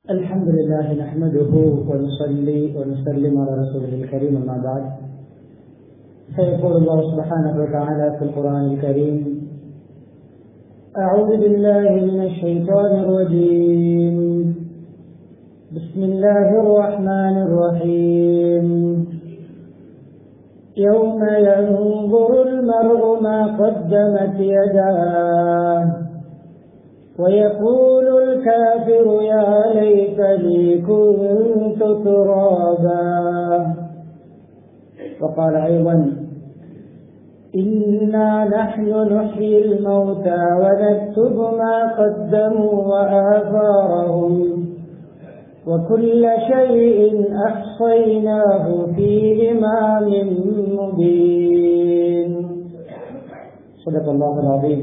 الحمد لله نحمده ونصلي ونسلم على رسوله الكريم أما بعد فيقول الله سبحانه وتعالى في القرآن الكريم أعوذ بالله من الشيطان الرجيم بسم الله الرحمن الرحيم يوم ينظر المرء ما قدمت يداه ويقول الكافر يا ليتني كنت ترابا وقال أيضا إنا نحن نحيي الموتى ونكتب ما قدموا وآثارهم وكل شيء أحصيناه في إمام مبين صدق الله العظيم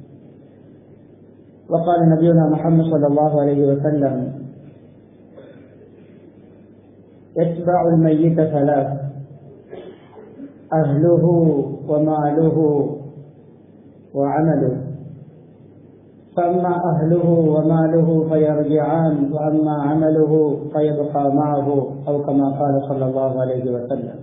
وقال نبينا محمد صلى الله عليه وسلم يتبع الميت ثلاث أهله وماله وعمله فأما أهله وماله فيرجعان وأما عمله فيبقى معه أو كما قال صلى الله عليه وسلم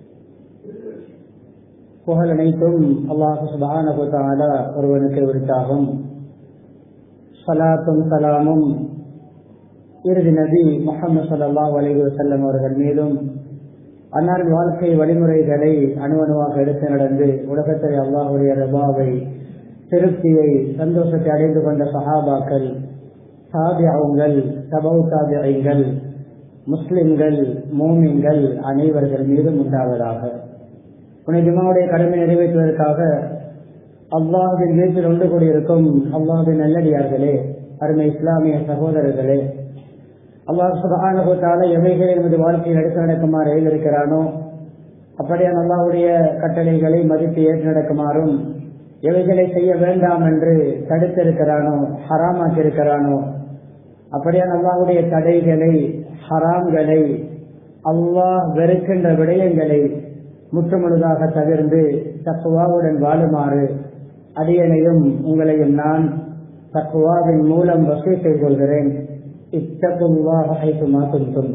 புகழ் அனைத்தும் அல்லாஹு சுபான ஒருவனுக்கு உரித்தாகும் சலாத்தும் சலாமும் இறுதி நபி முகமது சல்லா அலி வசல்லம் அவர்கள் மீதும் அன்னாரின் வாழ்க்கை வழிமுறைகளை அணுவணுவாக எடுத்து நடந்து உலகத்தை அல்லாஹுடைய ரபாவை திருப்தியை சந்தோஷத்தை அடைந்து கொண்ட சஹாபாக்கள் சாபியாவுங்கள் சபவு சாபியங்கள் முஸ்லிம்கள் மோமின்கள் அனைவர்கள் மீதும் உண்டாவதாக புனிதமாவுடைய கடமை நிறைவேற்றுவதற்காக அல்லாஹின் வீட்டில் ஒன்று கூடியிருக்கும் அல்லாஹின் நல்லடியார்களே அருமை இஸ்லாமிய சகோதரர்களே அல்லாஹ் சுகானுபவத்தால எவைகளை நமது வாழ்க்கையில் எடுத்து நடக்குமாறு எழுதியிருக்கிறானோ அப்படியான அல்லாவுடைய கட்டளைகளை மதித்து ஏற்று நடக்குமாறும் எவைகளை செய்ய வேண்டாம் என்று தடுத்திருக்கிறானோ ஹராமாக்கியிருக்கிறானோ அப்படியான அல்லாவுடைய தடைகளை ஹராம்களை அல்லாஹ் வெறுக்கின்ற விடயங்களை முற்றுமுழுதாக தவிர்ந்து தக்குவாவுடன் வாழுமாறு அடியனையும் உங்களையும் நான் தக்குவாவின் மூலம் வசதி செய்து கொள்கிறேன் இத்தகுவாக மாற்றும்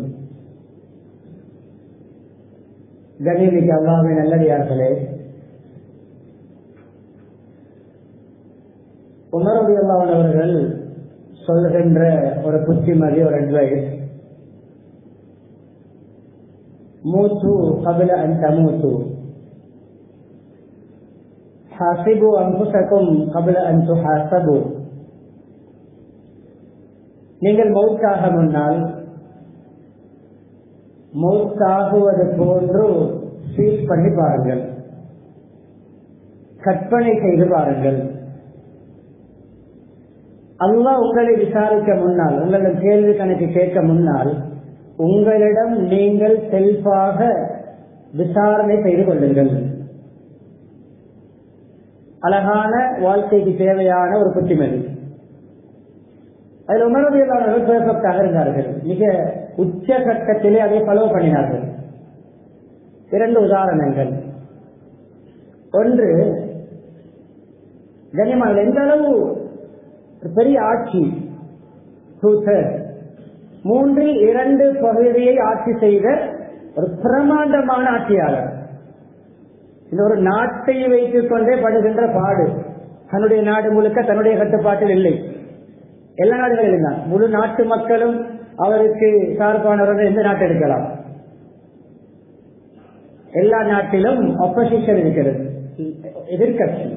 கணிமிக்கு அல்லாவின் நல்லடியார்களே உமரபி அல்லாவன் அவர்கள் சொல்கின்ற ஒரு புத்திமதி ஒரு அட்வைஸ் மூத்து கபில அன் தமூத்து حاسبوا أنفسكم قبل أن تحاسبوا நீங்கள் மௌத்தாக முன்னால் மௌத்தாகுவது போன்று ஃபீல் பண்ணி பாருங்கள் கற்பனை செய்து பாருங்கள் அல்லாஹ் உங்களை விசாரிக்க முன்னால் உங்களிடம் கேள்வி கணக்கு கேட்க முன்னால் உங்களிடம் நீங்கள் செல்ஃபாக விசாரணை செய்து கொள்ளுங்கள் அழகான வாழ்க்கைக்கு தேவையான ஒரு புத்திமதி அதில் உணர்வியலாளர்கள் பெர்ஃபெக்டாக இருந்தார்கள் மிக உச்ச கட்டத்திலே அதை ஃபாலோ பண்ணினார்கள் இரண்டு உதாரணங்கள் ஒன்று கண்ணியமாக எந்த அளவு பெரிய ஆட்சி மூன்றில் இரண்டு பகுதியை ஆட்சி செய்த ஒரு பிரமாண்டமான ஆட்சியாளர் இந்த ஒரு நாட்டை வைத்துக் கொண்டே படுகின்ற பாடு தன்னுடைய நாடு முழுக்க தன்னுடைய கட்டுப்பாட்டில் இல்லை எல்லா நாடுகளிலும் தான் முழு நாட்டு மக்களும் அவருக்கு சார்பானவர்கள் எந்த நாட்டை எடுக்கலாம் எல்லா நாட்டிலும் அப்போசிஷன் இருக்கிறது எதிர்கட்சி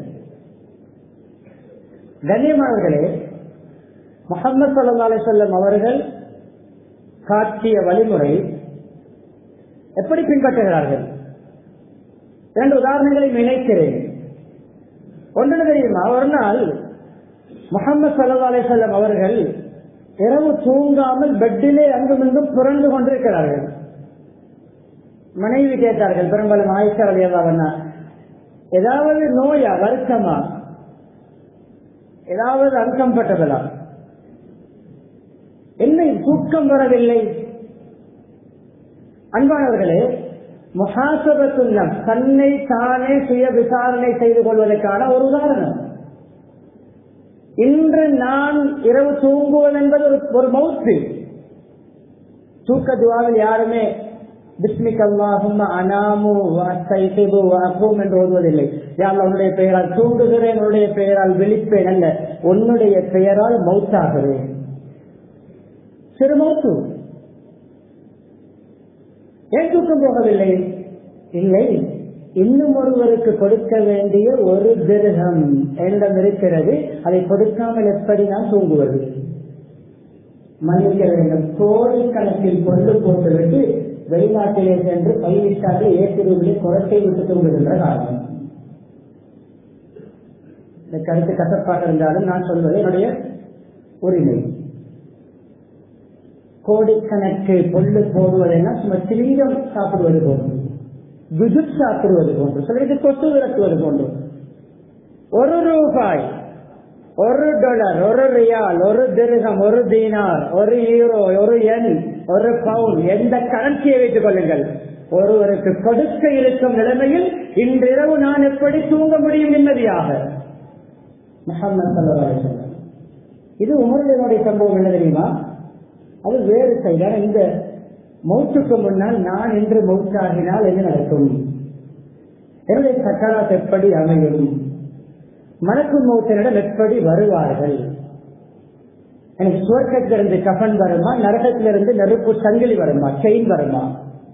கண்ணியமானவர்களே முகமது சல்லா அலிசல்லம் அவர்கள் காட்டிய வழிமுறை எப்படி பின்பற்றுகிறார்கள் இரண்டு உதாரணங்களை நினைக்கிறேன் ஒன்று தெரியுமா ஒரு நாள் முகமது சல்லா அலிசல்லம் அவர்கள் இரவு தூங்காமல் பெட்டிலே அங்கும் இங்கும் புரண்டு கொண்டிருக்கிறார்கள் மனைவி கேட்டார்கள் பெரும்பாலும் ஆயிஷா அலியதாவண்ணா ஏதாவது நோயா வருத்தமா ஏதாவது அன்கம்பர்டபிளா என்ன தூக்கம் வரவில்லை அன்பானவர்களே முகாசபத்துள்ளம் தன்னை தானே சுய விசாரணை செய்து கொள்வதற்கான ஒரு உதாரணம் இன்று நான் இரவு தூங்குவது என்பது ஒரு- ஒரு மவுத்து தூக்க துவாவில் யாருமே பிஸ்மிக் அல்லாஹும் அனாமு வாஸ்தைசிபு வாக்கும் என்று ஓதுவதில்லை யார் உன்னுடைய பெயரால் தூங்குகிறேன் உன்னுடைய பெயரால் விழிப்பேன் அல்ல உன்னுடைய பெயரால் மௌத்தாகிறேன் சிறு மௌத்து ஏன் தூக்கம் போகவில்லை இல்லை இன்னும் ஒருவருக்கு கொடுக்க வேண்டிய ஒரு திருகம் என்னிடம் இருக்கிறது அதை கொடுக்காமல் எப்படி நான் தூங்குவது மன்னிக்க வேண்டும் கோடிக்கணக்கில் கொண்டு போட்டுவிட்டு வெளிநாட்டிலே சென்று பயிரிட்டார்கள் ஏற்றிருவிலே குரட்டை விட்டு தூங்குகின்ற காரணம் இந்த கருத்து கசப்பாக இருந்தாலும் நான் சொல்வது என்னுடைய உரிமை கோடிக்கணக்கு பொல்லு போடுவதெல்லாம் சும்மா சிலிங்கம் சாப்பிடுவது போன்று விதுட் சாப்பிடுவது போன்று சிலருக்கு கொத்து விரட்டுவது போன்று ஒரு ரூபாய் ஒரு டாலர் ஒரு ரியால் ஒரு திருகம் ஒரு தீனார் ஒரு யூரோ ஒரு எண் ஒரு பவுன் எந்த கரன்சியை வைத்துக் கொள்ளுங்கள் ஒருவருக்கு கொடுக்க இருக்கும் நிலைமையில் இன்றிரவு நான் எப்படி தூங்க முடியும் நிம்மதியாக முகமது இது உமருடைய சம்பவம் என்ன தெரியுமா அது வேறு செய்தால் இந்த மௌத்துக்கு முன்னால் நான் என்று மௌத்தாகினால் என்ன நடக்கும் என்னுடைய சக்கராத் எப்படி அமையும் மலக்கு மௌத்தனிடம் எப்படி வருவார்கள் எனக்கு சுவர்க்கத்திலிருந்து கஃன் வருமா நரகத்திலிருந்து நெருப்பு சங்கிலி வருமா செயின் வருமா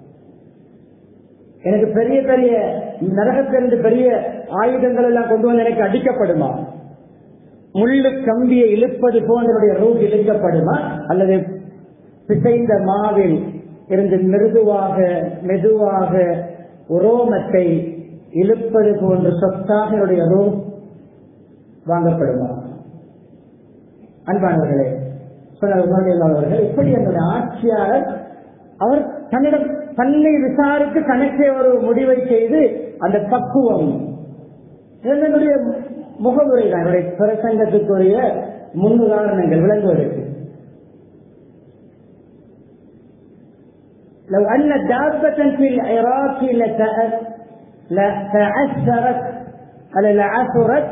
எனக்கு பெரிய பெரிய நரகத்திலிருந்து பெரிய ஆயுதங்கள் எல்லாம் கொண்டு வந்து எனக்கு அடிக்கப்படுமா முள்ளு கம்பியை இழுப்பது போன்றடைய ரூட் இழுக்கப்படுமா அல்லது பிசைந்த மாவில் இருந்து மிருதுவாக மெதுவாக உரோமத்தை இழுப்பது போன்ற சொத்தாக என்னுடைய ரூம் வாங்கப்படுமா அன்பானவர்களே சொன்னவர்கள் இப்படி என்னுடைய ஆட்சியாளர் அவர் தன்னிடம் தன்னை விசாரித்து தனக்கே ஒரு முடிவை செய்து அந்த பக்குவம் என்னுடைய முகமுறை தான் என்னுடைய பிரசங்கத்துக்குரிய முன்னுதாரணங்கள் விளங்குவதற்கு لو أن دابة في العراق لتعثرت ألا لعثرت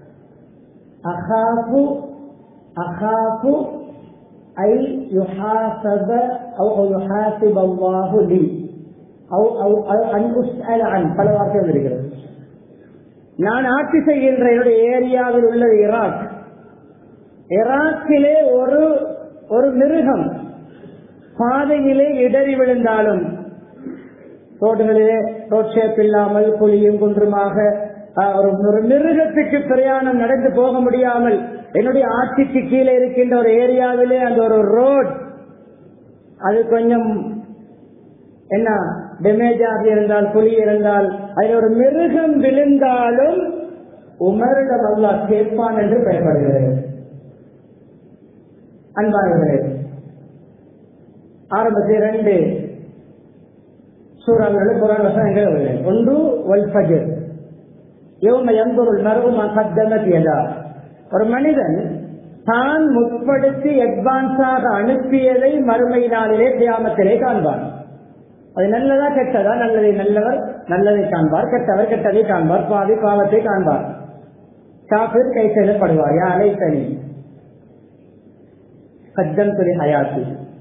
أخاف أخاف أي يحاسب أو أو يحاسب الله لي أو أو, أو أن أسأل عن பல வார்த்தைகள் இருக்கிறது நான் ஆட்சி செய்கின்ற என்னுடைய ஏரியாவில் உள்ள ஈராக் ஈராக்கிலே ஒரு ஒரு மிருகம் பாதையிலே இடறி விழுந்தாலும் ரோடுகளிலே ரோட் ஷேப் இல்லாமல் குழியும் குன்றுமாக ஒரு ஒரு மிருகத்துக்கு பிரயாணம் நடந்து போக முடியாமல் என்னுடைய ஆட்சிக்கு கீழே இருக்கின்ற ஒரு ஏரியாவிலே அந்த ஒரு ரோட் அது கொஞ்சம் என்ன டேமேஜ் ஆகி இருந்தால் புலி இருந்தால் அதில் ஒரு மிருகம் விழுந்தாலும் உமரிடம் அல்லா கேட்பான் என்று பெயர்படுகிறது அன்பானவர்களே ஆரம்பத்தில் இரண்டு சூறாவில் குரான் வசனங்கள் வருகிறது ஒன்று ஒல் ஃபஜர் யோம எந்தொருள் மரபுமா கத்தமத்தியதா ஒரு மனிதன் தான் முற்படுத்தி அட்வான்ஸாக அனுப்பியதை மறுமை நாளிலே தியாமத்திலே காண்பான் அது நல்லதா கெட்டதா நல்லதை நல்லவர் நல்லதை காண்பார் கெட்டவர் கெட்டதை காண்பார் பாதி பாவத்தை காண்பார் காப்பிர் கை செல்லப்படுவார் யாரை தனி கத்தம் துறை ஹயாத்தி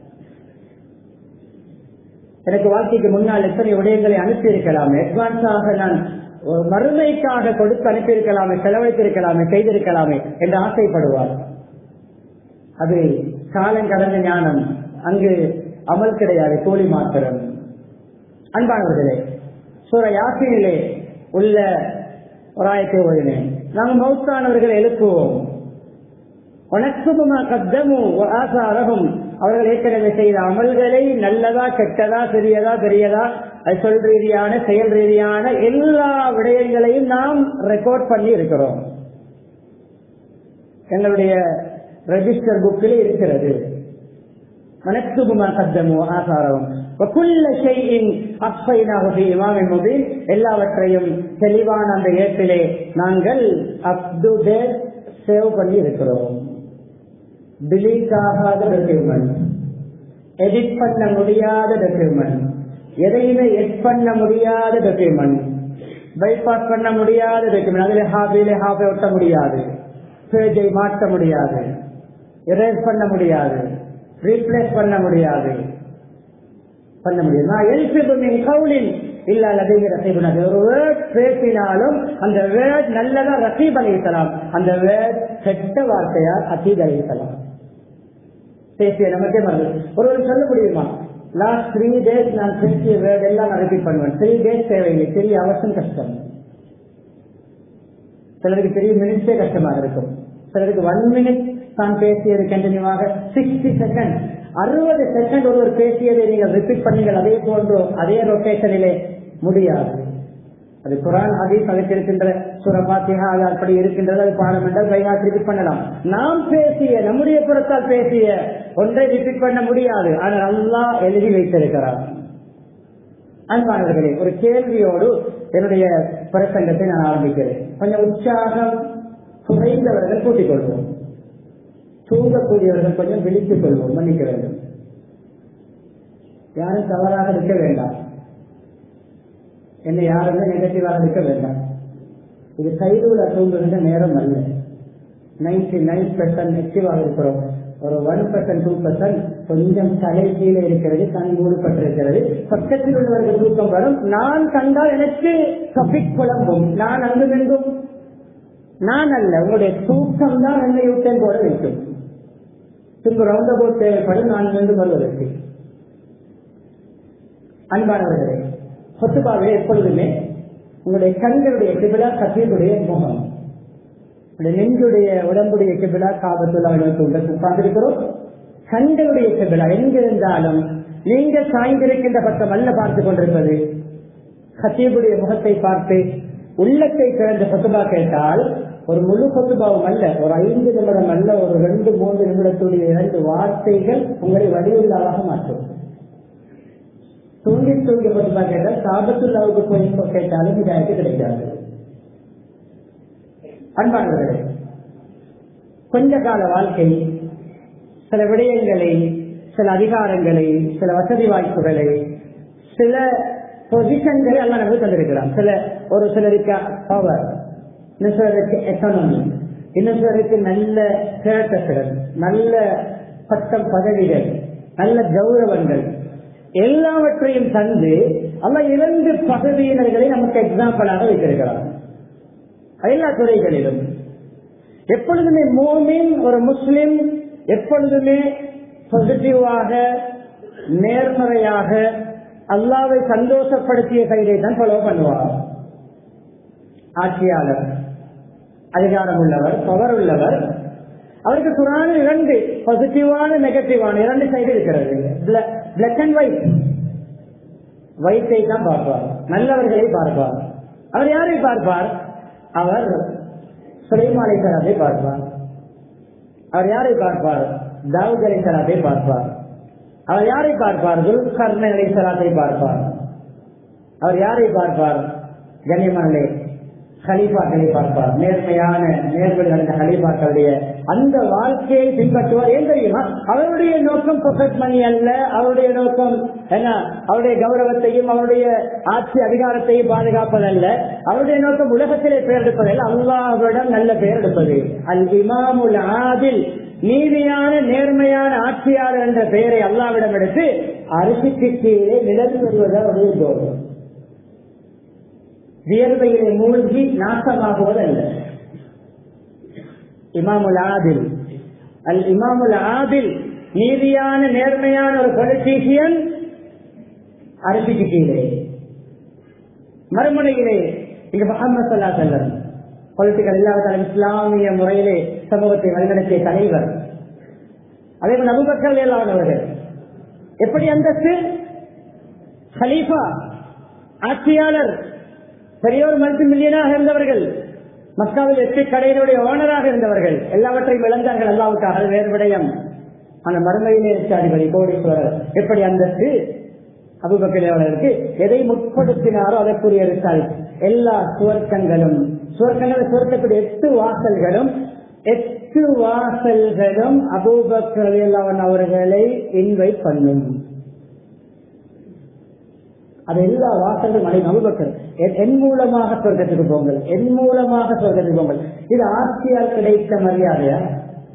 எனக்கு வாழ்க்கைக்கு முன்னால் எத்தனை விடயங்களை அனுப்பி இருக்கலாமே அட்வான்ஸாக நான் மறுமைக்காக கொடுத்து அனுப்பியிருக்கலாமே செலவழித்திருக்கலாமே செய்திருக்கலாமே என்று ஆசைப்படுவார் அது காலம் கடந்த ஞானம் அங்கு அமல் கிடையாது கூலி மாத்திரம் அன்பானவர்களே சூர யாசினிலே உள்ள ஒரு ஆயத்தை ஓடினேன் நாங்கள் மௌத்தானவர்களை எழுப்புவோம் உனக்குமா கத்தமும் ஆசாரகும் அவர்கள் ஏற்கனவே செய்த அமல்களை நல்லதா கெட்டதா சிறியதா பெரியதா அது சொல் ரீதியான செயல் ரீதியான எல்லா விடயங்களையும் நாம் ரெக்கார்ட் பண்ணி இருக்கிறோம் எங்களுடைய ரெஜிஸ்டர் புக்கில் இருக்கிறது மனக்குபுமா கத்தமோ ஆசாரம் எல்லாவற்றையும் தெளிவான அந்த ஏட்டிலே நாங்கள் அப்டுடேட் சேவ் பண்ணி இருக்கிறோம் டிலீட் ஆகாத டாக்குமெண்ட் எடிட் பண்ண முடியாத டாக்குமெண்ட் எதையுமே எட் பண்ண முடியாத டாக்குமெண்ட் பைபாஸ் பண்ண முடியாத டாக்குமெண்ட் அதுல ஹாபியில ஹாபை ஒட்ட முடியாது பேஜை மாற்ற முடியாது இரேஸ் பண்ண முடியாது ரீப்ளேஸ் பண்ண முடியாது பண்ண முடியும் நான் எழுப்பின் கவுலின் இல்ல லதைங்க ரசீபன் அது ஒரு வேர்ட் பேசினாலும் அந்த வேர்ட் நல்லதா ரசீப் அழித்தலாம் அந்த வேர்ட் கெட்ட வார்த்தையா அசீத் அழித்தலாம் பேசிய நமக்கே மறந்து ஒருவர் சொல்ல முடியுமா லாஸ்ட் த்ரீ டேஸ் நான் பேசிய வேர்ட் எல்லாம் நான் ரிப்பீட் பண்ணுவேன் த்ரீ டேஸ் தேவையில்லை பெரிய அவசியம் கஷ்டம் சிலருக்கு பெரிய மினிட்ஸே கஷ்டமாக இருக்கும் சிலருக்கு ஒன் மினிட் தான் பேசியது கண்டினியூவாக சிக்ஸ்டி செகண்ட் அறுபது செகண்ட் ஒருவர் பேசியதை நீங்கள் ரிப்பீட் பண்ணீங்கள் அதே போன்று அதே ரொட்டேஷனிலே முடியாது அது குரான் ஹதீஸ் அதற்கு இருக்கின்ற சுரபாத்தியா அது அப்படி இருக்கின்றது அது பாடம் என்றால் பைஹாத் ரிப்பீட் பண்ணலாம் நாம் பேசிய நம்முடைய புறத்தால் பேசிய ஒன்றை ரிப்பீட் பண்ண முடியாது ஆனால் அல்லாஹ் எழுதி வைத்திருக்கிறார் அன்பானவர்களே ஒரு கேள்வியோடு என்னுடைய பிரசங்கத்தை நான் ஆரம்பிக்கிறேன் கொஞ்சம் உற்சாகம் குறைந்தவர்கள் கூட்டிக் கொள்வோம் தூங்கக்கூடியவர்கள் கொஞ்சம் விழித்துக் கொள்வோம் மன்னிக்க வேண்டும் யாரும் தவறாக இருக்க வேண்டாம் என்னை யாருமே நெகட்டிவாக இருக்க வேண்டாம் இது கைதூல தூங்குகின்ற நேரம் அல்ல நைன்டி நைன் பெர்சன்ட் நெகட்டிவாக இருக்கிறோம் ஒரு ஒன் பெர்சன்ட் டூ பெர்சன்ட் கொஞ்சம் தலை கீழே இருக்கிறது கண் மூடப்பட்டிருக்கிறது பக்கத்தில் உள்ளவர்கள் தூக்கம் வரும் நான் கண்டால் எனக்கு கபிக் குழம்பும் நான் அங்கு நின்றும் நான் அல்ல உங்களுடைய தூக்கம் தான் என்னை யூட்டன் போட வைக்கும் பின்பு ரவுண்ட் அபவுட் தேவைப்படும் நான் நின்று வருவதற்கு அன்பானவர்களே சொத்துபாவே எப்பொழுதுமே உங்களுடைய கண்களுடைய கிபிலா கத்தீருடைய முகம் நெஞ்சுடைய உடம்புடைய கிபிலா காபத்துள்ள உட்கார்ந்திருக்கிறோம் கண்களுடைய கிபிலா எங்கிருந்தாலும் நீங்க சாய்ந்திருக்கின்ற பக்கம் அல்ல பார்த்து கொண்டிருப்பது கத்தீபுடைய முகத்தை பார்த்து உள்ளத்தை திறந்த சொத்துபா கேட்டால் ஒரு முழு சொத்துபாவும் அல்ல ஒரு ஐந்து நிமிடம் அல்ல ஒரு ரெண்டு மூன்று நிமிடத்துடைய இரண்டு வார்த்தைகள் உங்களை வடிவுள்ளாவாக மாற்றும் தூங்கி தூங்கி சொத்துபா கேட்டால் சாபத்துள்ளாவுக்கு போய் கேட்டாலும் இதாய்க்கு கிடைக்காது அன்பானவர்களே கொஞ்ச கால வாழ்க்கை சில விடயங்களை சில அதிகாரங்களை சில வசதி வாய்ப்புகளை சில பொசிஷன்களை எல்லாம் நமக்கு தந்திருக்கிறான் சில ஒரு சிலருக்கு பவர் இன்னும் சிலருக்கு எக்கனாமி இன்னும் சிலருக்கு நல்ல ஸ்டேட்டஸ்கள் நல்ல பட்டம் பதவிகள் நல்ல கௌரவங்கள் எல்லாவற்றையும் தந்து அல்ல இரண்டு பதவியினர்களை நமக்கு எக்ஸாம்பிளாக வைத்திருக்கிறார் எல்லா துறைகளிலும் எப்பொழுதுமே மோமின் ஒரு முஸ்லிம் எப்பொழுதுமே பாசிட்டிவாக நேர்மறையாக அல்லாவை சந்தோஷப்படுத்திய கைதை தான் ஃபாலோ பண்ணுவார் ஆட்சியாளர் அதிகாரம் உள்ளவர் பவர் உள்ளவர் அவருக்கு குரான் இரண்டு பாசிட்டிவான நெகட்டிவான இரண்டு சைடு இருக்கிறது பிளாக் அண்ட் ஒயிட் ஒயிட்டை தான் பார்ப்பார் நல்லவர்களை பார்ப்பார் அவர் யாரை பார்ப்பார் அவர் சுலைமாலை சராத்தை பார்ப்பார் அவர் யாரை பார்ப்பார் தாவூத் அலை சலாத்தை பார்ப்பார் அவர் யாரை பார்ப்பார் துல்கர்ண அலை சலாத்தை பார்ப்பார் அவர் யாரை பார்ப்பார் கண்ணியமனே ஹலீஃபாக்களை பார்ப்பார் நேர்மையான நேர்வழி நடந்த ஹலீஃபாக்களுடைய அந்த வாழ்க்கையை பின்பற்றுவார் ஏன் தெரியுமா அவருடைய நோக்கம் பொக்கெட் மணி அல்ல அவருடைய நோக்கம் என்ன அவருடைய கௌரவத்தையும் அவருடைய ஆட்சி அதிகாரத்தையும் பாதுகாப்பதல்ல அவருடைய நோக்கம் உலகத்திலே பெயர் எடுப்பதல்ல அல்லாஹ்விடம் நல்ல பெயர் எடுப்பது அல் இமாமுல் ஆதில் நீதியான நேர்மையான ஆட்சியாளர் என்ற பெயரை அல்லாவிடம் எடுத்து அரிசிக்கு கீழே நிழல் பெறுவது அவருடைய கௌரவம் வியர்வையிலே மூழ்கி நாசமாகுவதல்ல இமாமுல் ஆதில் அல் இமாமுல் ஆதில் நீதியான நேர்மையான ஒரு பொலிட்டீசியன் அரிசிக்கு கீழே மறுமுனையிலே இங்க முகமது சல்லா செல்லம் பொலிட்டிக்கல் இல்லாவிட்டாலும் இஸ்லாமிய முறையிலே சமூகத்தை வழிநடத்திய தலைவர் அதே போல் நபுபக்கல் இல்லாதவர்கள் எப்படி அந்தஸ்து ஹலீஃபா ஆட்சியாளர் பெரியோர் மல்டி மில்லியனாக இருந்தவர்கள் மக்காவில் எட்டு கடையினுடைய ஓனராக இருந்தவர்கள் எல்லாவற்றையும் இழந்தார்கள் அல்லாவுக்காக அது வேறு விடயம் அந்த மறுமையிலே அதிபதி கோடீஸ்வரர் எப்படி அந்தஸ்து அபுபக்கலையாளருக்கு எதை முற்படுத்தினாரோ அதற்குரிய ரிசல்ட் எல்லா சுவர்க்கங்களும் சுவர்க்கங்கள் சுவர்க்கத்துடைய எட்டு வாசல்களும் எட்டு வாசல்களும் அபூபக்கலையாளன் அவர்களை இன்வைட் பண்ணும் அது எல்லா வாசல்களும் அடையும் அபுபக்கர் என் மூலமாக சொர்க்கத்துக்கு போங்கள் என் மூலமாக சொர்க்கத்துக்கு போங்கள் இது ஆட்சியால் கிடைத்த மரியாதையா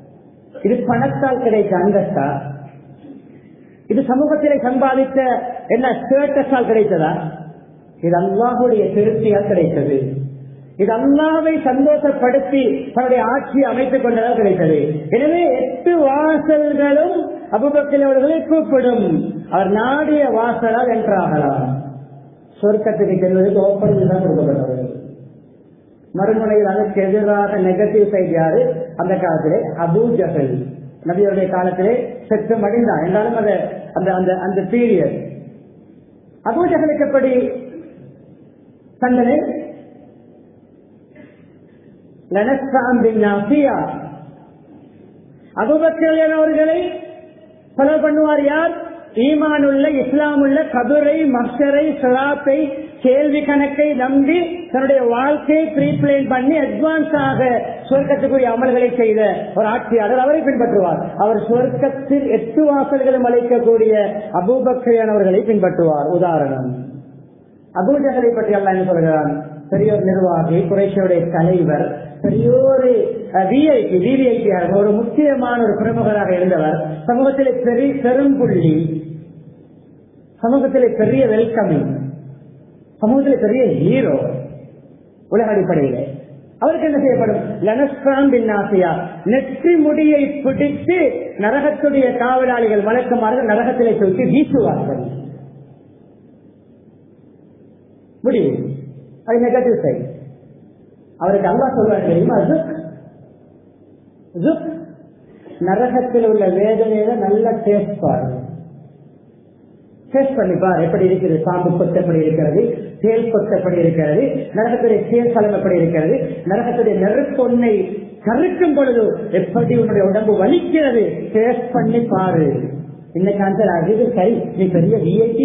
இது பணத்தால் கிடைத்த அந்தஸ்தா இது சமூகத்திலே சம்பாதித்த என்ன ஸ்டேட்டஸால் கிடைத்ததா இது அல்லாஹுடைய திருப்தியால் கிடைத்தது இது அல்லாவை சந்தோஷப்படுத்தி தன்னுடைய ஆட்சியை அமைத்துக் கொண்டதால் கிடைத்தது எனவே எட்டு வாசல்களும் அபுபக்கல் அவர்களை கூப்பிடும் அவர் நாடிய வாசலால் என்றாகலாம் சொர்க்கத்துக்கு செல்வதற்கு ஓப்பனில் தான் கொடுக்கப்பட்டவர்கள் மறுமுனையில் அதற்கு எதிராக நெகட்டிவ் சைட் யாரு அந்த காலத்திலே அபு ஜஹல் நபியுடைய காலத்திலே செத்து மடிந்தான் என்றாலும் அந்த அந்த அந்த அந்த பீரியட் அபு ஜஹலுக்கு எப்படி தண்டனை அபுபக்கர் அவர்களை கொலை பண்ணுவார் யார் ஈமான் உள்ள இஸ்லாம் உள்ள கபரை மக்சரை சலாத்தை கேள்வி கணக்கை நம்பி தன்னுடைய வாழ்க்கையை ப்ரீப்ளேன் பண்ணி அட்வான்ஸ் ஆக சுவர்க்கத்துக்குரிய அமல்களை செய்த ஒரு ஆட்சியாளர் அவரை பின்பற்றுவார் அவர் சுவர்க்கத்தில் எட்டு வாசல்களும் அழைக்கக்கூடிய அபூபக்கையானவர்களை பின்பற்றுவார் உதாரணம் அபூஜகரை பற்றி அல்ல என்ன சொல்கிறான் பெரியோர் நிர்வாகி குறைஷியுடைய தலைவர் பெரியோரு விஐபி விவிஐபி ஒரு முக்கியமான ஒரு பிரமுகராக இருந்தவர் சமூகத்திலே பெரிய பெரும்புள்ளி சமூகத்திலே பெரிய வெல்கமிங் சமூகத்திலே பெரிய ஹீரோ உலக அடிப்படையிலே அவருக்கு என்ன செய்யப்படும் லனஸ்கான் பின்னாசியா நெற்றி முடியை பிடித்து நரகத்துடைய காவலாளிகள் வழக்கமாக நரகத்திலே தூக்கி வீசுவார்கள் முடிவு அது நெகட்டிவ் சைட் அவருக்கு அல்லா சொல்றாரு தெரியுமா ஜுக் ஜுக் நரகத்தில் உள்ள வேதனையில நல்ல டேஸ்ட் பாரு டேஸ்ட் பண்ணி பாரு எப்படி இருக்கிறது பாம்பு கொத்து எப்படி இருக்கிறது தேல் கொத்து எப்படி இருக்கிறது நரகத்துடைய தேர்தலம் எப்படி இருக்கிறது நரகத்துடைய நெருப்பொன்னை கருக்கும் பொழுது எப்படி உன்னுடைய உடம்பு வலிக்கிறது டேஸ்ட் பண்ணி பாரு இன்னைக்கு அந்த அது சரி நீ பெரிய விஐபி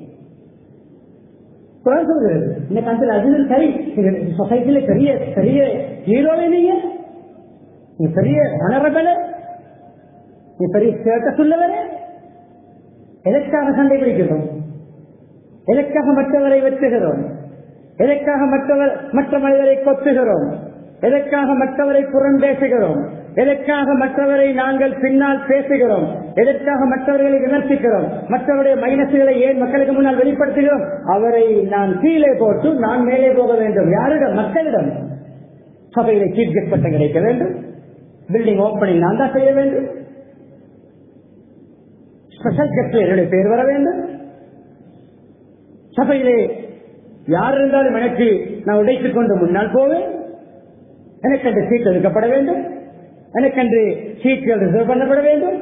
குரான் சொல்கிறது இந்த காலத்தில் அது சரி சொசைட்டில பெரிய பெரிய ஹீரோவே நீங்க நீ பெரிய மனரபல நீ பெரிய ஸ்டேட்டஸ் உள்ளவரே எதற்காக சண்டை பிடிக்கிறோம் எதற்காக மற்றவரை வெற்றுகிறோம் எதற்காக மற்றவர் மற்ற மனிதரை கொத்துகிறோம் எதற்காக மற்றவரை புறம் பேசுகிறோம் எதற்காக மற்றவரை நாங்கள் பின்னால் பேசுகிறோம் எதற்காக மற்றவர்களை விமர்சிக்கிறோம் மற்றவருடைய மைனஸுகளை ஏன் மக்களுக்கு முன்னால் வெளிப்படுத்துகிறோம் அவரை நான் கீழே போட்டு நான் மேலே போக வேண்டும் யாரிடம் மக்களிடம் சபையில சீஃப் கெஸ்ட் பட்டம் கிடைக்க வேண்டும் பில்டிங் ஓப்பனிங் நான் தான் செய்ய வேண்டும் ஸ்பெஷல் கெஸ்ட் என்னுடைய பேர் வர வேண்டும் சபையிலே யார் இருந்தாலும் எனக்கு நான் உடைத்துக் கொண்டு முன்னால் போவேன் எனக்கு அந்த சீட் ஒதுக்கப்பட வேண்டும் எனக்கென்று சீட்டுகள் ரிசர்வ் பண்ணப்பட வேண்டும்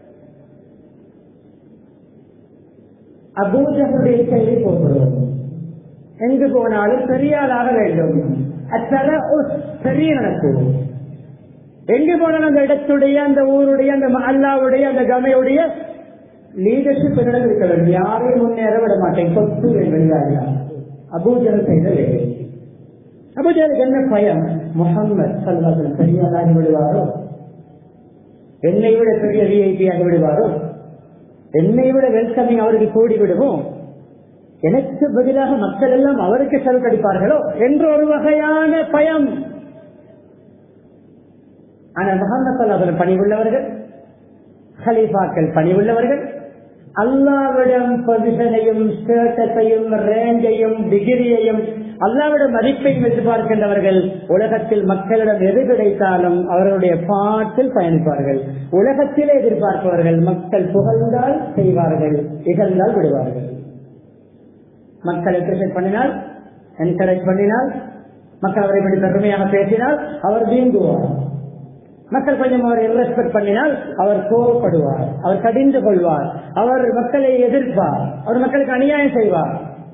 அபூஜனுடைய செயலை போகிறோம் எங்கு போனாலும் பெரியாளாக வேண்டும் அச்சல பெரிய நடக்கும் எங்கு போனாலும் அந்த இடத்துடைய அந்த ஊருடைய அந்த அல்லாவுடைய அந்த கமையுடைய லீடர்ஷிப் என்னிடம் இருக்க வேண்டும் யாரையும் முன்னேற விட மாட்டேன் கொத்து வெளியாக அபூஜன செய்த வேலை அபூஜனுக்கு என்ன பயம் முகம்மது சல்லாசன் பெரியாராகி விடுவாரோ என்னை விட பெரிய விஐபி ஆகி விடுவாரோ என்னை விட வெல்கமிங் அவருக்கு கூடி விடுவோம் எனக்கு பதிலாக மக்கள் எல்லாம் அவருக்கு செலவழிப்பார்களோ என்ற ஒரு வகையான பயம் ஆனால் முகமது சல்லாசன் பணி உள்ளவர்கள் ஹலீஃபாக்கள் பணி உள்ளவர்கள் அல்லாவிடம் பொசிஷனையும் ஸ்டேட்டஸையும் ரேஞ்சையும் டிகிரியையும் அல்லாவிடம் மதிப்பையும் எதிர்பார்க்கின்றவர்கள் உலகத்தில் மக்களிடம் எது கிடைத்தாலும் அவர்களுடைய பாட்டில் பயணிப்பார்கள் உலகத்திலே எதிர்பார்ப்பவர்கள் மக்கள் புகழ்ந்தால் செய்வார்கள் இகழ்ந்தால் விடுவார்கள் மக்கள் எக்ஸசைஸ் பண்ணினால் என்கரேஜ் பண்ணினால் மக்கள் அவரை பற்றி பெருமையாக பேசினால் அவர் வீங்குவார் மக்கள் கொஞ்சம் அவரை ரெஸ்பெக்ட் பண்ணினால் அவர் கோவப்படுவார் அவர் கடிந்து கொள்வார் அவர் மக்களை எதிர்ப்பார் அவர் மக்களுக்கு அநியாயம் செய்வார்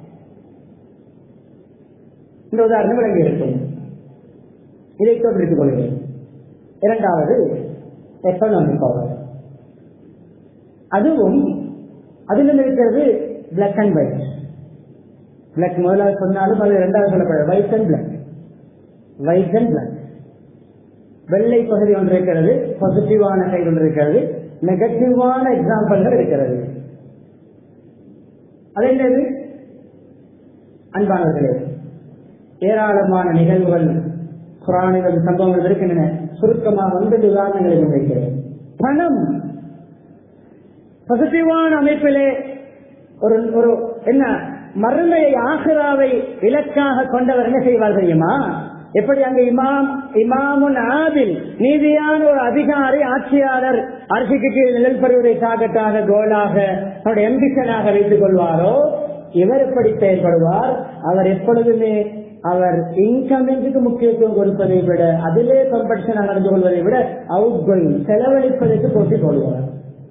இந்த உதாரணம் விளங்கி இருக்கும் இதை தோன்றித்துக் கொள்கிறேன் இரண்டாவது எக்கனாமிக் பவர் அதுவும் அதிலும் இருக்கிறது பிளாக் அண்ட் ஒயிட் பிளாக் முதலாவது சொன்னாலும் அது இரண்டாவது சொல்லப்படுது white and black white and black வெள்ளை பகுதி ஒன்று இருக்கிறது பாசிட்டிவான சைடு ஒன்று இருக்கிறது நெகட்டிவான எக்ஸாம்பிள்கள் இருக்கிறது அது என்னது அன்பானவர்களே ஏராளமான நிகழ்வுகள் குரானிகள் சம்பவங்கள் இருக்கின்றன சுருக்கமாக ஒன்பது உதாரணங்களை முன்வைக்கிறேன் பணம் பாசிட்டிவான அமைப்பிலே ஒரு ஒரு என்ன மறுமையை ஆசிராவை இலக்காக கொண்டவர் என்ன செய்வார் தெரியுமா எப்படி அங்க இமாம் இமாமுன் ஆதில் நீதியான ஒரு அதிகாரி ஆட்சியாளர் அரசுக்கு கீழ் நிழல் பெறுவதை டாகட்டாக கோலாக அவருடைய எம்பிஷனாக வைத்துக் கொள்வாரோ இவர் எப்படி செயல்படுவார் அவர் எப்பொழுதுமே அவர் இன்கமிங்க்கு முக்கியத்துவம் கொடுப்பதை விட அதிலே கம்படிஷன் நடந்து கொள்வதை விட அவுட் கோயிங் செலவழிப்பதற்கு போட்டிக் கொள்வார்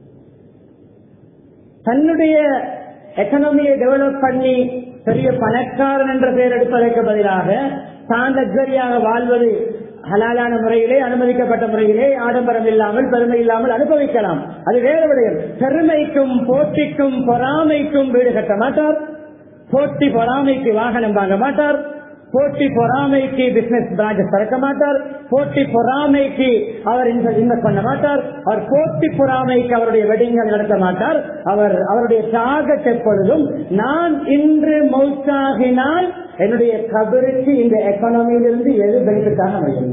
தன்னுடைய எக்கனாமியை டெவலப் பண்ணி பெரிய பணக்காரன் என்ற பெயர் எடுப்பதற்கு பதிலாக தான் லக்ஸரியாக வாழ்வது ஹலாலான முறையிலே அனுமதிக்கப்பட்ட முறையிலே ஆடம்பரம் இல்லாமல் பெருமை இல்லாமல் அனுபவிக்கலாம் அது வேற விடயம் பெருமைக்கும் போட்டிக்கும் பொறாமைக்கும் வீடு கட்ட மாட்டார் போட்டி பொறாமைக்கு வாகனம் வாங்க மாட்டார் போட்டி பொறாமைக்கு பிசினஸ் பிரான்ச் திறக்க மாட்டார் போட்டி பொறாமைக்கு அவர் இன்வெஸ்ட் பண்ண மாட்டார் அவர் போட்டி பொறாமைக்கு அவருடைய வெட்டிங்கள் நடத்த மாட்டார் அவர் அவருடைய டார்கெட் எப்பொழுதும் நான் இன்று மௌத்தாகினால் என்னுடைய கபருக்கு இந்த எக்கானமியிலிருந்து எது பெனிஃபிட்டாக அமையும்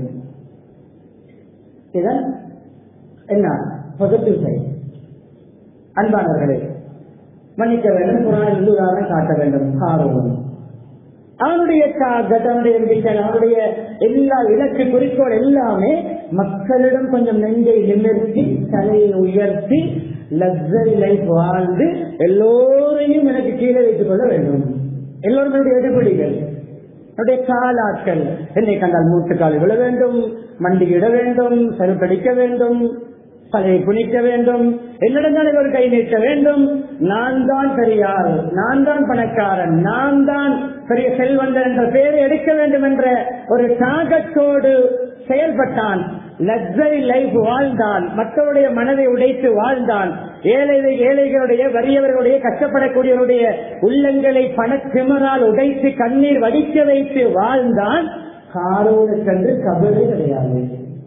இதன் என்ன பாசிட்டிவ் சைட் அன்பானவர்களே மன்னிக்க வேண்டும் குரானில் உதாரணம் காட்ட வேண்டும் காரணம் அவனுடைய டார்கெட் அவனுடைய ambition, அவனுடைய எல்லா இலக்கு குறிக்கோள் எல்லாமே மக்களிடம் கொஞ்சம் நெஞ்சை நிமிர்த்தி தலையை உயர்த்தி லக்ஸரி லைஃப் வாழ்ந்து எல்லோரையும் எனக்கு கீழே வைத்துக் கொள்ள வேண்டும் எல்லோரும் என்னுடைய எடுபடிகள் என்னுடைய காலாட்கள் என்னை கண்டால் மூட்டுக்கால் விழ வேண்டும் மண்டியிட வேண்டும் செருப்படிக்க வேண்டும் தலையை குனிக்க வேண்டும் என்னிடம் தான் ஒரு கை நீட்ட வேண்டும் நான் தான் பெரியார் நான் தான் பணக்காரன் நான் தான் பெரிய செல்வந்தன் என்ற பெயரை எடுக்க வேண்டும் என்ற ஒரு டாகத்தோடு செயல்பட்டான் லக்ஸரி லைஃப் வாழ்ந்தான் மக்களுடைய மனதை உடைத்து வாழ்ந்தான் ஏழை ஏழைகளுடைய வறியவர்களுடைய கஷ்டப்படக்கூடியவருடைய உள்ளங்களை பணத்திமரால் உடைத்து கண்ணீர் வடிக்க வைத்து வாழ்ந்தான் காரோடு சென்று கபரே கிடையாது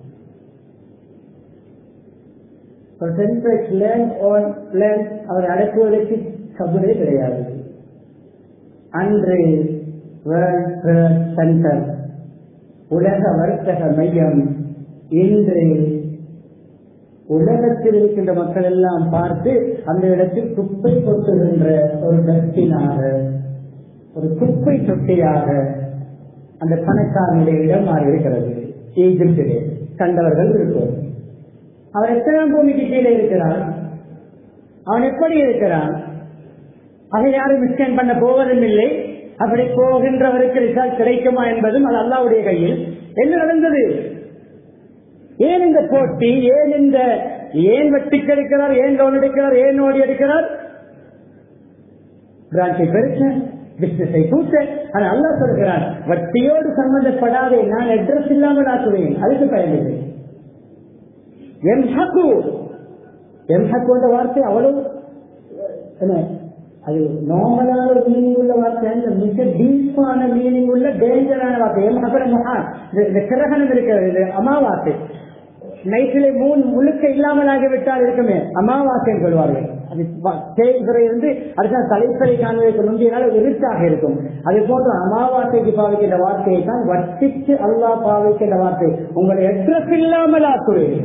அவர் அடக்குவதற்கு கபரே கிடையாது அன்று வேர்ல்ட் சென்டர் உலக வர்த்தக மையம் இன்று உலகத்தில் இருக்கின்ற மக்கள் எல்லாம் பார்த்து அந்த இடத்தில் குப்பை கொட்டுகின்ற ஒரு டஸ்டினாக ஒரு குப்பை தொட்டியாக அந்த பணக்காரனுடைய இடம் மாறி இருக்கிறது ஈஜிப்டிலே கண்டவர்கள் இருக்கும் அவர் எத்தனை பூமிக்கு கீழே இருக்கிறார் அவன் எப்படி இருக்கிறான் அதை யாரும் மிஸ்கேன் பண்ண போவதும் இல்லை அப்படி போகின்றவருக்கு ரிசல்ட் கிடைக்குமா என்பதும் அது அல்லாவுடைய கையில் என்ன நடந்தது ஏன் இந்த போட்டி ஏன் இந்த ஏன் வெட்டிக்கு எடுக்கிறார் ஏன் லோன் எடுக்கிறார் ஏன் ஓடி எடுக்கிறார் பிரான்ச்சை பெருக்க பிசினஸை கூட்ட ஆனா அல்லா சொல்கிறான் வட்டியோடு சம்பந்தப்படாதே நான் அட்ரஸ் இல்லாமல் ஆக்குவேன் அதுக்கு பயனில்லை எம் ஹக்கு எம் ஹக்கு என்ற வார்த்தை அவ்வளவு என்ன அது நார்மலான ஒரு மீனிங் உள்ள வார்த்தை அல்ல மிக டீப்பான மீனிங் உள்ள டேஞ்சரான வார்த்தை எம் அப்புறம் இந்த கிரகணம் இருக்கிறது இது அமாவாசை நைட்டிலே மூணு முழுக்க இல்லாமல் ஆகிவிட்டால் இருக்குமே அமாவாசை சொல்வார்கள் அது தேய்துறை இருந்து அடுத்த தலைப்பறை காண்பதற்கு முந்தியனால இருட்டாக இருக்கும் அது போன்ற அமாவாசைக்கு பாவிக்கின்ற வார்த்தையை தான் வட்டிச்சு அல்லா பாவிக்கின்ற வார்த்தை உங்களை அட்ரஸ் இல்லாமல் ஆக்குவேன்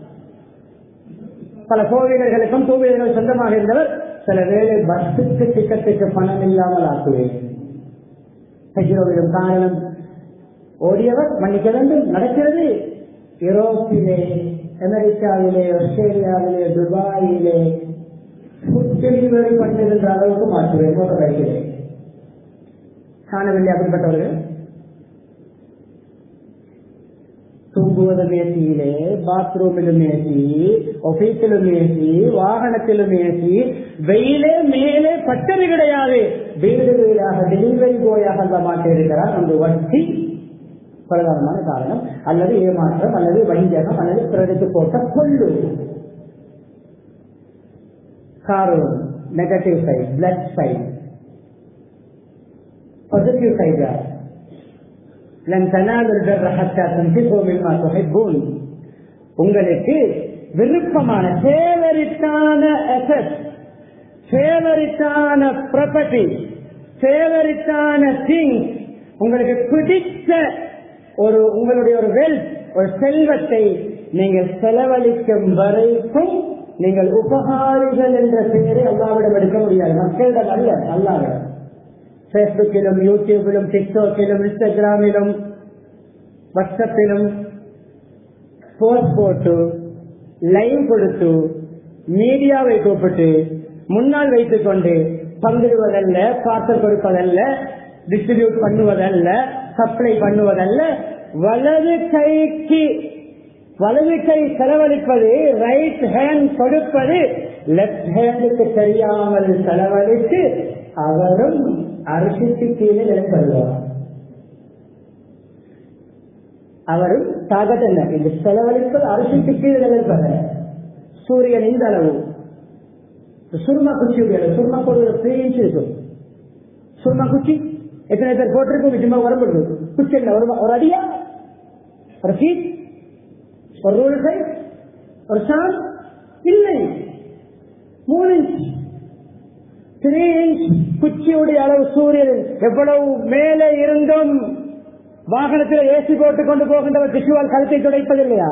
பல கோவிலர்களுக்கும் டூ வீலர்கள் சொந்தமாக இருந்தவர் சில வேலை பஸ்ஸுக்கு டிக்கெட்டுக்கு பணம் இல்லாமல் ஆக்குவேன் காரணம் ஓடியவர் மன்னிக்க வேண்டும் நடக்கிறது யூரோப்பிலே அமெரிக்காவிலே ஆஸ்திரேலியாவிலே துபாயிலே ஃபுட் டெலிவரி பண்ணுகின்ற அளவுக்கு மாற்றுவேன் போன்ற வைக்கிறேன் காணவில்லை அப்படிப்பட்டவர்கள் தூங்குவதும் ஏசியிலே பாத்ரூமிலும் ஏசி ஆபீஸிலும் ஏசி வாகனத்திலும் ஏசி வெயிலே மேலே பட்டது கிடையாது வீடு வீடாக டெலிவரி போயாக அந்த மாட்டே இருக்கிறார் அந்த வட்டி பிரதானமான காரணம் அல்லது ஏமாற்றம் அல்லது வஞ்சகம் அல்லது பிறருக்கு போட்ட கொள்ளு காரணம் negative side blood side positive side லன் தனாலுல் பிர்ர ஹத்தா துன்ஃபிகு மிம்மா துஹிப்பூன் உங்களுக்கு விருப்பமான ஃபேவரிட்டான அசெட் ஃபேவரிட்டான ப்ராப்பர்ட்டி ஃபேவரிட்டான திங் உங்களுக்கு பிடித்த ஒரு உங்களுடைய ஒரு வெல்த் ஒரு செல்வத்தை நீங்கள் செலவழிக்கும் வரைக்கும் நீங்கள் உபகாரிகள் என்ற பெயரை அல்லாவிடம் எடுக்க முடியாது முடியாது மக்களிடம் அல்ல அல்லாத பேஸ்புக்கிலும் யூடியூபிலும் டிக்டாக்கிலும் இன்ஸ்டாகிராமிலும் வாட்ஸ்அப்பிலும் போஸ்ட் போட்டு லைவ் கொடுத்து மீடியாவை கூப்பிட்டு முன்னால் வைத்துக் கொண்டு பங்கிடுவதல்ல பார்சல் கொடுப்பதல்ல டிஸ்ட்ரிபியூட் பண்ணுவதல்ல சப்ளை பண்ணுவதல்ல வலது கைக்கு வலது கை செலவழிப்பது ரைட் ஹேண்ட் கொடுப்பது லெப்ட் ஹேண்டுக்கு தெரியாமல் செலவழித்து அவரும் அரிசிக்கு கீழே நிலைப்படுவார் அவரும் தாகத் என்ன இந்த செலவழிப்பது அரிசிக்கு கீழே நிலைப்பது சூரியன் இந்த அளவு சுருமா குச்சி உடைய சுருமா போடுற த்ரீ இன்ச் இருக்கும் சுருமா குச்சி எத்தனை பேர் போட்டிருக்கும் சும்மா வரப்படுது குச்சி என்ன ஒரு ஒரு அடியா ஒரு ஃபீட் ஒரு ரூல் சைஸ் ஒரு சான் இல்லை மூணு இன்ச் த்ரீ இன்ச் குச்சியுடைய அளவு சூரியன் எவ்வளவு மேலே இருந்தும் வாகனத்தில் ஏசி போட்டு கொண்டு போகின்றவர் திசுவால் கழுத்தை துடைப்பதில்லையா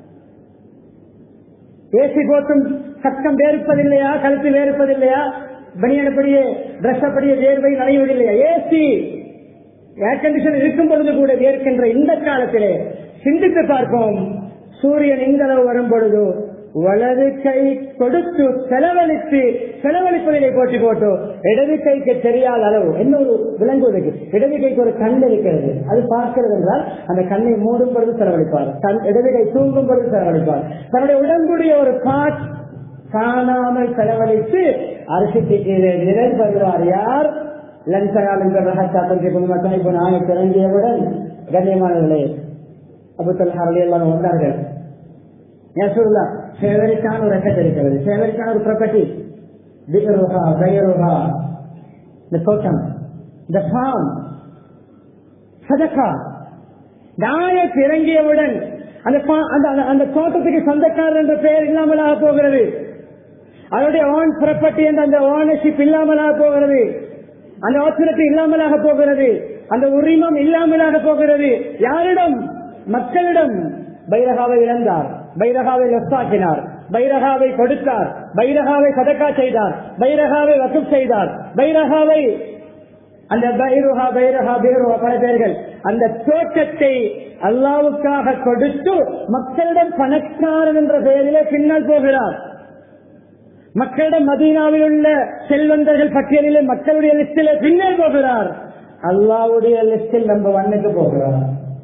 ஏசி போட்டும் சத்தம் வேறுப்பதில்லையா கழுத்து வேறுப்பதில்லையா பனியனப்படியே ட்ரெஸ் அப்படியே வேர்வை நடைவதில்லையா ஏசி ஏர் கண்டிஷன் இருக்கும் பொழுது கூட வேர்க்கின்ற இந்த காலத்திலே சிந்தித்து பார்ப்போம் சூரியன் இந்த அளவு வரும் பொழுது வலது கை கொடுத்து செலவழித்து செலவழிப்பதிலே போட்டு போட்டு இடது கைக்கு தெரியாத அளவு என்ன ஒரு விலங்குவதற்கு இடது கைக்கு ஒரு கண் இருக்கிறது அது பார்க்கிறது என்றால் அந்த கண்ணை மூடும் பொழுது செலவழிப்பார் கண் இடது கை தூங்கும் பொழுது செலவழிப்பார் தன்னுடைய உடம்புடைய ஒரு பாட் காணாமல் செலவழித்து அரிசிக்கு கீழே நிறை வருவார் யார் லஞ்சகாலம் ரகத்தாத்தம் குடும்பத்தனை இப்போ நாயை திறங்கியவுடன் கண்ணியமானவர்களே அபுத்தல் ஹரலி எல்லாம் வந்தார்கள் யசூர்லா ஃபேவரிட்டான ஒரு ரெக்கட் இருக்கிறது ஃபேவரிட்டான ஒரு ப்ராப்பர்ட்டி திகருஹா கயருஹா இந்த தோட்டம் இந்த ஃபார்ம் சதக்கா நாயக் இறங்கியவுடன் அந்த பா- அந்த அந்த- அந்த தோட்டத்துக்கு சொந்தக்காரர் என்ற பெயர் இல்லாமலாக போகிறது அதனுடைய ஓன் ப்ராப்பர்ட்டி என்ற அந்த ஓனர்ஷிப் இல்லாமலாக போகிறது அந்த ஆத்திரத்தை இல்லாமலாக போகிறது அந்த உரிமம் இல்லாமலாக போகிறது யாரிடம் மக்களிடம் பைரகாவை இழந்தார் பைரகாவை லொஸ்தாக்கினார் பைரகாவை கொடுத்தார் பைரகாவை சதக்கா செய்தார் பைரகாவை வசூல் செய்தார் பைரகாவை அந்த பைருஹா பைரஹா பைருஹா பல பேர்கள் அந்த தோட்டத்தை அல்லாவுக்காக கொடுத்து மக்களிடம் பணக்காரன் என்ற பெயரிலே பின்னால் போகிறார் மக்களிடம் மதீனாவில் உள்ள செல்வந்தர்கள் பட்டியலிலே மக்களுடைய லிஸ்டிலே பின்னால் போகிறார் அல்லாவுடைய லிஸ்டில் நம்ம வண்ணுக்கு போகிறார்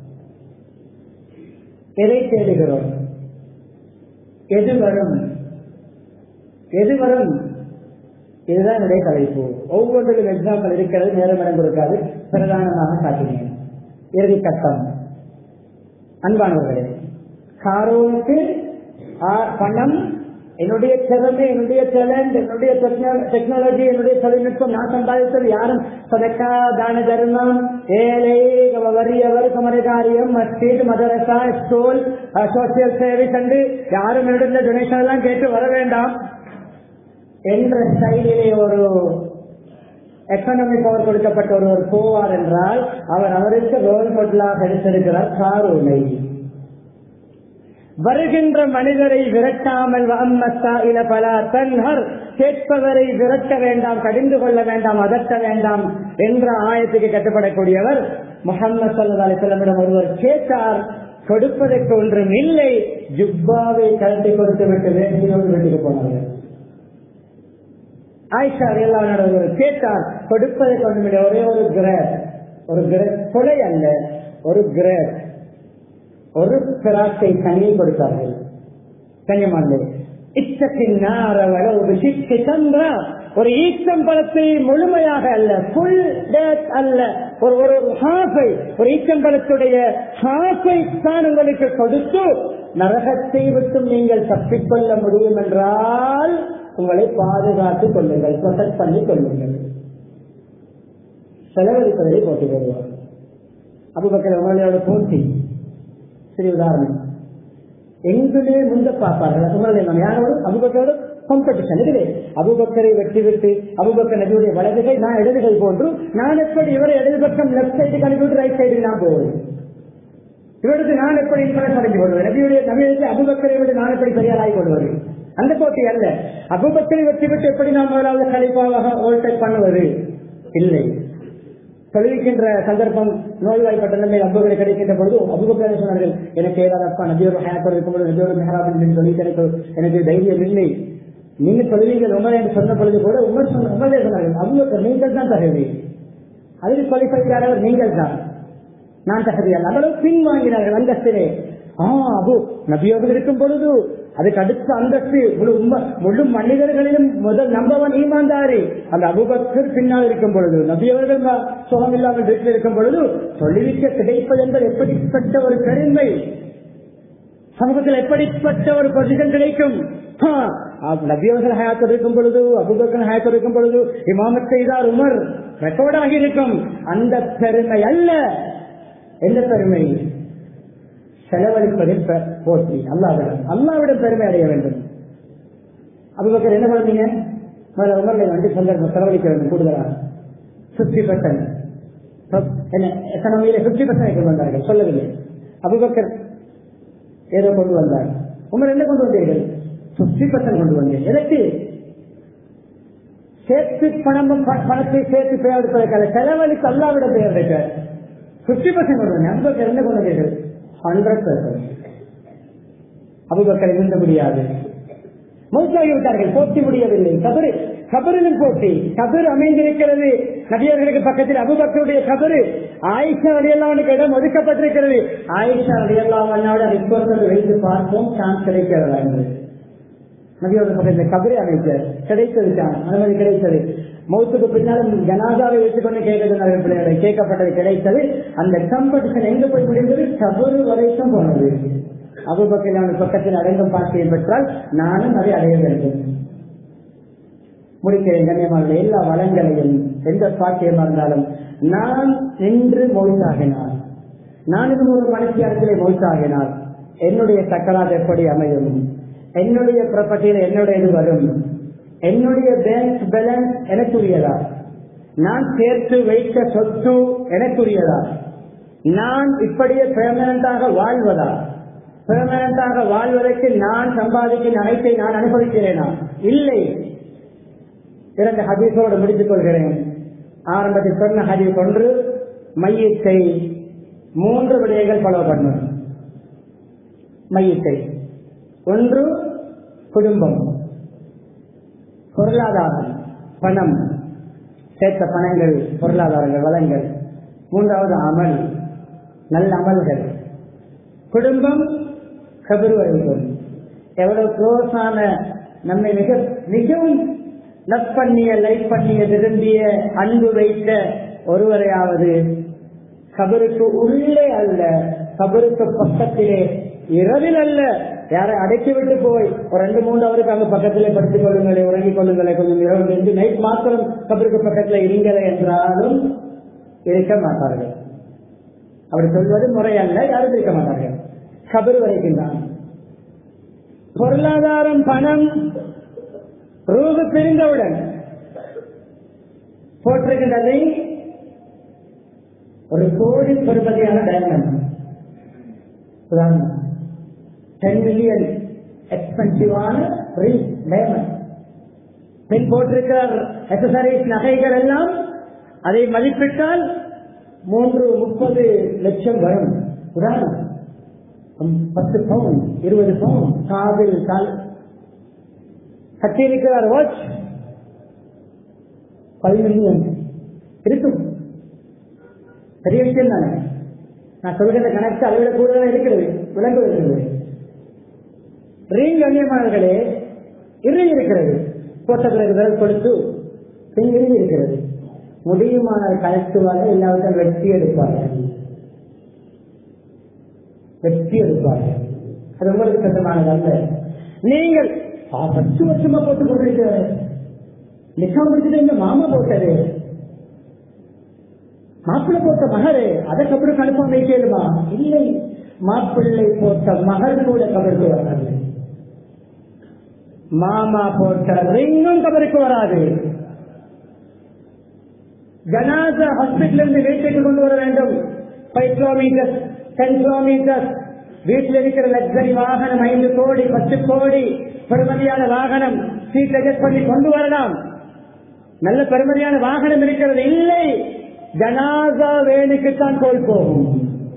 எதை தேடுகிறோம் எது வரும் எது வரும் இதுதான் என்னுடைய தலைப்பு ஒவ்வொன்றிலும் எக்ஸாம்பிள் இருக்கிறது நேரம் இடம் கொடுக்காது பிரதானமாக காட்டினேன் இறுதி கட்டம் அன்பானவர்களே காரோனுக்கு ஆ- பணம் என்னுடைய திறமை என்னுடைய டேலண்ட் என்னுடைய டெக்னாலஜி என்னுடைய தொழில்நுட்பம் நான் சம்பாதித்தது யாரும் சதக்கா தான தர்மம் ஏழை வறியவர் சமரகாரியம் மஸ்ஜித் மதரசா ஸ்கூல் சோசியல் சர்வீஸ் என்று யாரும் என்னுடைய டொனேஷன் எல்லாம் கேட்டு வர வேண்டாம் என்ற ஸ்டைலிலே ஒரு எக்கனாமி பவர் கொடுக்கப்பட்ட ஒருவர் போவார் என்றால் அவர் அவருக்கு ரோல் மாடலாக எடுத்திருக்கிறார் காரூனை வருகின்ற மனிதரை விரட்டாமல் இல பல தன்ஹர் கேட்பவரை விரட்ட வேண்டாம் கடிந்து கொள்ள வேண்டாம் அதட்ட வேண்டாம் என்ற ஆயத்துக்கு கட்டுப்படக்கூடியவர் முகமது சல்லா அலிசல்லமிடம் ஒருவர் கேட்டார் கொடுப்பதற்கு ஒன்றும் இல்லை ஜுப்பாவை கழட்டி கொடுத்து விட்டு வேண்டியோடு வீட்டுக்கு போனார்கள் ஆயிஷா எல்லாம் நடந்தவர் கேட்டார் கொடுப்பதை கொண்டு ஒரே ஒரு கிரேட் ஒரு கிரேட் கொலை அல்ல ஒரு கிரேட் ஒரு பிராட்டை தனியை கொடுத்தார்கள் கன்னியமாண்டு ஒரு ஈச்சம் பழத்தை முழுமையாக அல்ல புல் டேட் அல்ல ஒரு ஒரு ஹாஃபை ஒரு ஈச்சம் பழத்துடைய ஹாஃபை தான் உங்களுக்கு கொடுத்து நரகத்தை விட்டு நீங்கள் தப்பிக்கொள்ள முடியும் என்றால் உங்களை பாதுகாத்துக் கொள்ளுங்கள் ப்ரொடெக்ட் பண்ணி கொள்ளுங்கள் செலவழிப்பதை போட்டி வருவார் அபுபக்கர் உங்களோட போட்டி சரி உதாரணம் எங்குமே முந்த பார்ப்பார்கள் சுமரலிங்கம் யாரோடு அபுபக்கரோடு காம்படிஷன் இதுவே அபுபக்கரை வெட்டி விட்டு அபுபக்கர் நபியுடைய வலதுகை நான் இடதுகை போன்று நான் எப்படி இவரை இடது பக்கம் லெப்ட் சைடுக்கு அனுப்பிவிட்டு ரைட் சைடுக்கு நான் போவேன் இவருக்கு நான் எப்படி இன்ஃபரன்ஸ் அடைஞ்சு கொள்வேன் நபியுடைய நபியுடைய அபுபக்கரை விட்டு நான் எப்படி பெரியாராய் கொள்வது அந்த போட்டி அல்ல அபுபக்கரை வெற்றி பெற்று எப்படி நாம் முதலாவது கலைப்பாவாக ஓல்டேக் பண்ணுவது இல்லை தொழுவிக்கின்ற சந்தர்ப்பம் நோய்வாய்ப்பட்ட நிலைமை அபுபக்கரை கிடைக்கின்ற பொழுது அபுபக்கரை சொன்னார்கள் எனக்கு ஏதாவது அப்பா நபியோர் ஹயாத்தோடு இருக்கும்போது நபியோர் மெஹராப் என்று சொல்லி எனக்கு எனக்கு தைரியம் இல்லை நீங்க தொழுவீங்கள் உமர் என்று சொன்ன பொழுது கூட உமர் சொன்ன உமரே சொன்னார்கள் அபுபக்கர் நீங்கள் தான் தகுதி அதில் குவாலிஃபைக்காரவர் நீங்கள் தான் நான் தகுதி அல்ல அவ்வளவு பின் வாங்கினார்கள் அந்தஸ்திலே ஆ அபு நபியோர்கள் இருக்கும் பொழுது அதுக்கு அடுத்த அந்தஸ்து முழு உம்ம- முழு மனிதர்களிலும் முதல் நம்பவன் ஈமான்தாரி அந்த அபுபக்கர் பின்னால் இருக்கும் பொழுது நபியவர்கள் ம- சுகம் இல்லாமல் வீட்டில் இருக்கும் பொழுது தொழிலுக்கு கிடைப்பது என்பது எப்படிப்பட்ட ஒரு பெருமை சமூகத்தில் எப்படிப்பட்ட ஒரு பொசிஷன் கிடைக்கும் ஆ, அப்~ நபியவர்கள் ஹயாத்தோடு இருக்கும் பொழுது அபுபக்கர் ஹயாத்தோடு இருக்கும் பொழுது இமாமத் செய்தார் உமர் ரெக்கார்ட் ஆகி இருக்கும் அந்த பெருமை அல்ல எந்த பெருமை செலவழிப்பதில் பெ- போற்றி அல்லாவிடம் அல்லாவிடம் பெருமை அடைய வேண்டும் அபுபக்கர் என்ன பண்ணீங்க முதல்ல உமர்ல வந்து சந்தர்ப்பம் செலவழிக்க வேண்டும் கூடுதலாக பிப்டி பர்சன்ட் என்ன எக்கனாமியில பிப்டி பர்சன்ட் கொண்டு வந்தார்கள் சொல்லவில்லை அபுபக்கர் ஏதோ கொண்டு வந்தார் உமர் என்ன கொண்டு வந்தீர்கள் பிப்டி பர்சன்ட் கொண்டு வந்தீர்கள் எதற்கு சேர்த்து பணம் ப- பணத்தை சேர்த்து பெயர் எடுப்பதற்காக செலவழித்து அல்லாவிட பெயர் எடுக்க பிப்டி பர்சன்ட் கொண்டு வந்தேன் அபுபக்கர் என்ன கொண்டு வந்தீர்கள் ஹண்ட்ரட் பர்சன்ட் அபுபக்கர் இருந்த முடியாது மௌத்தாகி விட்டார்கள் போட்டி முடியவில்லை கபரு கபரிலும் போட்டி கபர் அமைந்திருக்கிறது நபியர்களுக்கு பக்கத்தில் அபுபக்கருடைய கபரு ஆயிஷா அடியல்லாவனுக்கு இடம் ஒதுக்கப்பட்டிருக்கிறது ஆயிஷா அடியல்லாவனோட ரிப்போர்ட் வைத்து பார்ப்போம் சான்ஸ் கிடைக்கிறதா என்று நபியோட பக்கத்தில் கபரை அமைச்சர் கிடைத்தது தான் அனுமதி கிடைத்தது மௌத்துக்கு பின்னாலும் ஜனாதாவை வைத்துக்கொண்டு கேட்கிறது பிள்ளைகளை கேட்கப்பட்டது கிடைத்தது அந்த காம்படிஷன் எங்க போய் முடிந்தது கபரு வரைக்கும் போனது அபுபக்கர் பக்கத்தில் அடங்கும் பாக்கியம் பெற்றால் நானும் அதை அடைய வேண்டும் முடிக்கிறேன் கண்ணியமான எல்லா வளங்களையும் எந்த பாக்கியமா இருந்தாலும் நான் நின்று மொழித்தாகினார் நான் இது ஒரு மனுஷியாரத்திலே மொழித்தாகினார் என்னுடைய சக்கராத் எப்படி அமையும் என்னுடைய ப்ராப்பர்ட்டியில என்னுடைய இது வரும் என்னுடைய பேங்க் பேலன்ஸ் எனக்குரியதா நான் சேர்த்து வைத்த சொத்து எனக்குரியதா நான் இப்படியே பெர்மனண்டாக வாழ்வதா பெர்மனண்டாக வாழ்வதற்கு நான் சம்பாதிக்கும் அனைத்தை நான் அனுபவிக்கிறேனா இல்லை இரண்டு ஹதீஸோடு முடித்துக் கொள்கிறேன் ஆரம்பத்தில் சொன்ன ஹதீஸ் ஒன்று மையத்தை மூன்று விடயங்கள் ஃபாலோ பண்ணும் மையத்தை ஒன்று குடும்பம் பொருளாதாரம் பணம் சேர்த்த பணங்கள் பொருளாதாரங்கள் வளங்கள் மூன்றாவது அமல் நல்ல அமல்கள் குடும்பம் கபரு வரைக்கும் எவ்வளவு க்ளோஸான நம்மை மிக மிகவும் லவ் பண்ணிய லைக் பண்ணிய விரும்பிய அன்பு வைத்த ஒருவரையாவது கபருக்கு உள்ளே அல்ல கபருக்கு பக்கத்திலே இரவில் அல்ல யாரை அடைச்சி விட்டு போய் ஒரு ரெண்டு மூணு அவருக்கு அங்க பக்கத்திலே படுத்துக் கொள்ளுங்களே உறங்கிக் கொள்ளுங்களே கொஞ்சம் இரவு ரெண்டு நைட் மாத்திரம் கபருக்கு பக்கத்துல இருங்களே என்றாலும் இருக்க மாட்டார்கள் அப்படி சொல்வது முறையல்ல யாரும் இருக்க மாட்டார்கள் கபர் வரைக்கும் தான் பொருளாதாரம் பணம் ரூபு பிரிந்தவுடன் போட்டிருக்கின்றதை ஒரு கோடி பெறுமதியான டைமண்ட் உதாரணம் டென் மில்லியன் எக்ஸ்பென்சிவான டைமண்ட் பின் போட்டிருக்கிற அக்சசரிஸ் நகைகள் எல்லாம் அதை மதிப்பிட்டால் மூன்று முப்பது லட்சம் வரும் உதாரணம் பத்து பவுன் இருபது பவுன் காதில் கால் கட்டியிருக்கிறார் வாட்ச் பதிமில்லியன் இருக்கும் பெரிய விஷயம் தானே நான் சொல்கிற கணக்கு அதை விட கூடுதலாக இருக்கிறது விளங்கு இருக்கிறது ரீங் கண்ணியமானர்களே இறுதி இருக்கிறது போட்ட பிறகு விரல் கொடுத்து பின் இறுதி இருக்கிறது முடியுமானால் கலத்துவார்கள் இல்லாவிட்டால் வெற்றி எடுப்பார்கள் வெற்றி எடுப்பார்கள் அது உங்களுக்கு சொந்தமானது அல்ல நீங்கள் ஆ, பத்து வருஷமா போட்டு கொண்டிருக்க நிச்சயம் முடிச்சது இந்த மாமா போட்டது மாப்பிள்ளை போட்ட மகரு அதை கபருக்கு அனுப்ப வைக்கலுமா இல்லை மாப்பிள்ளை போட்ட மகர் கூட கபருக்கு வராது மாமா போட்ட ரிங்கும் கபருக்கு வராது ஜனாசா ஹாஸ்பிட்டல் இருந்து வீட்டுக்கு கொண்டு வர வேண்டும் ஃபைவ் கிலோமீட்டர் டென் கிலோமீட்டர் வீட்டில் இருக்கிற லக்ஸரி வாகனம் ஐந்து கோடி பத்து கோடி பெருமதியான வாகனம் சீட் அட்ஜஸ்ட் பண்ணி கொண்டு வரலாம் நல்ல பெருமதியான வாகனம் இருக்கிறது இல்லை ஜனாசா வேலைக்குத்தான் கோல் போகும்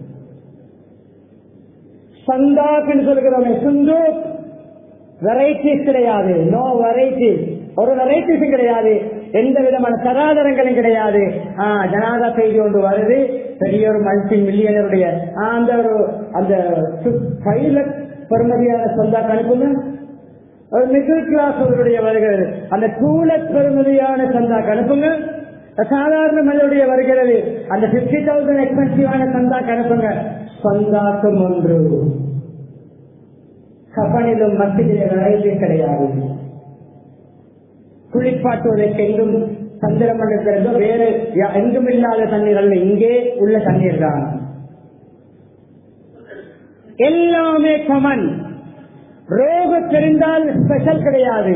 சந்தாக்குன்னு சொல்கிறோமே சுந்து வெரைட்டிஸ் கிடையாது நோ வெரைட்டிஸ் ஒரு வெரைட்டிஸும் கிடையாது எந்த விதமான சராதரங்களும் கிடையாது ஆஹ் ஜனாதா செய்தி ஒன்று வருது பெரிய ஒரு மல்டி மில்லியனருடைய ஆஹ், அந்த ஒரு அந்த பைலட் பெருமதியான சொந்தாக்கு அனுப்புங்க ஒரு மிடில் கிளாஸ் அவருடைய வருகிறது அந்த டூலட் பெருமதியான சந்தாக்கு அனுப்புங்க சாதாரண மனிதனுடைய வருகிறது அந்த பிப்டி தௌசண்ட் எக்ஸ்பென்சிவான சந்தாக்கு அனுப்புங்க சந்தாக்கும் ஒன்று கபனிலும் மத்தியிலே வரைவே கிடையாது குளிப்பாட்டுவதற்கு எங்கும் சந்திரமண்டலத்திலிருந்தோ வேறு யா- எங்கும் இல்லாத தண்ணீர் அல்ல இங்கே உள்ள தண்ணீர் தான் எல்லாமே கமன் ரோக தெரிந்தால் ஸ்பெஷல் கிடையாது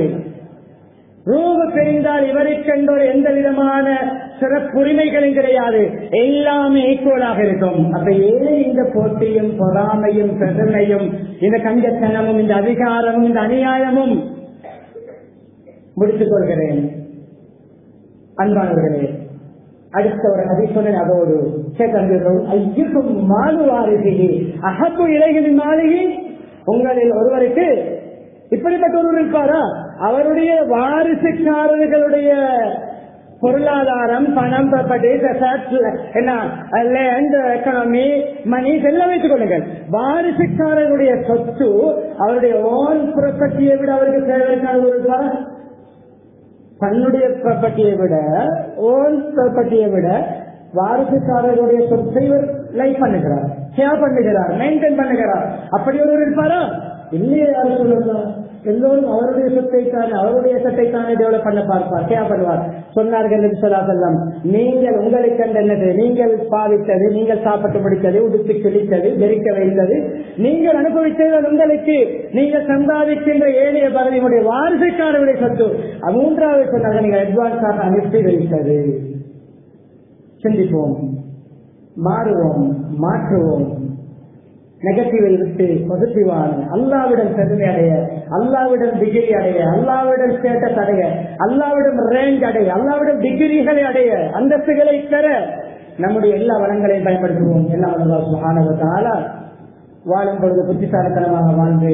ரோக தெரிந்தால் இவருக்கென்றொரு எந்த விதமான சிறப்புரிமைகளும் கிடையாது எல்லாமே ஈக்குவலாக இருக்கும் அப்ப ஏன் இந்த போட்டியும் பொறாமையும் பெருமையும் இந்த கஞ்சத்தனமும் இந்த அதிகாரமும் இந்த அநியாயமும் முடித்துக் கொள்கிறேன் அன்பானவர்களே அடுத்த ஒரு அதிசொலன் அதோடு சேர்க்கிறோம் ஐயுக்கும் மாலு வாரிசிகி அகப்பு இலைகளின் மாளிகை உங்களில் ஒருவருக்கு இப்படிப்பட்ட ஒருவர் இருப்பாரா அவருடைய வாரிசுக்காரர்களுடைய பொருளாதாரம் பணம் ப்ராப்பர்ட்டி என்ன லேண்ட் எக்கனாமி மணி எல்லாம் வைத்துக் கொள்ளுங்கள் வாரிசுக்காரர்களுடைய சொத்து அவருடைய ஓன் ப்ராப்பர்ட்டியை விட அவருக்கு தேவையான இருப்பாரா தன்னுடைய ப்ராப்பர்ட்டியை விட ஓன் ப்ராப்பர்ட்டியை விட வாரிசுக்காரர்களுடைய சொத்தை இவர் லைஃப் பண்ணுகிறார் ஷேர் பண்ணுகிறார் மெயின்டைன் பண்ணுகிறார் அப்படி ஒருவர் இருப்பாரா இல்லையே யாரும் சொல்லுங்க எல்லோரும் அவருடைய சொத்தை தானே அவருடைய சொத்தை தானே டெவலப் பண்ண பார்ப்பார் ஷேர் பண்ணுவார் சொன்னார்கள் என்று சொல்லாதெல்லாம் நீங்கள் உங்களுக்கு கண்ட என்னது நீங்கள் பாவித்தது நீங்கள் சாப்பிட்டு பிடித்தது உடுத்து கிழித்தது வெறிக்க வைத்தது நீங்கள் அனுபவித்தது அது உங்களுக்கு நீங்கள் சம்பாதிக்கின்ற ஏழைய பகுதியினுடைய வாரிசுக்காரருடைய சொத்து அது மூன்றாவது சொன்னாங்க நீங்கள் அட்வான்ஸாக அனுப்பி வைத்தது சிந்திப்போம் மாறுவோம் மாற்றுவோம் நெகட்டிவை விட்டு பாசிட்டிவான அல்லாவிடம் பெருமை அடைய அல்லாவிடம் டிகிரி அடைய அல்லாவிடம் ஸ்டேட்டஸ் அடைய அல்லாவிடம் ரேங்க் அடைய அல்லாவிடம் டிகிரிகளை அடைய அந்தஸ்துகளை பெற நம்முடைய எல்லா வளங்களையும் பயன்படுத்துவோம் எல்லாம் ஆனவத்தால வாழும் பொழுது புத்திசாலித்தனமாக வாழ்ந்து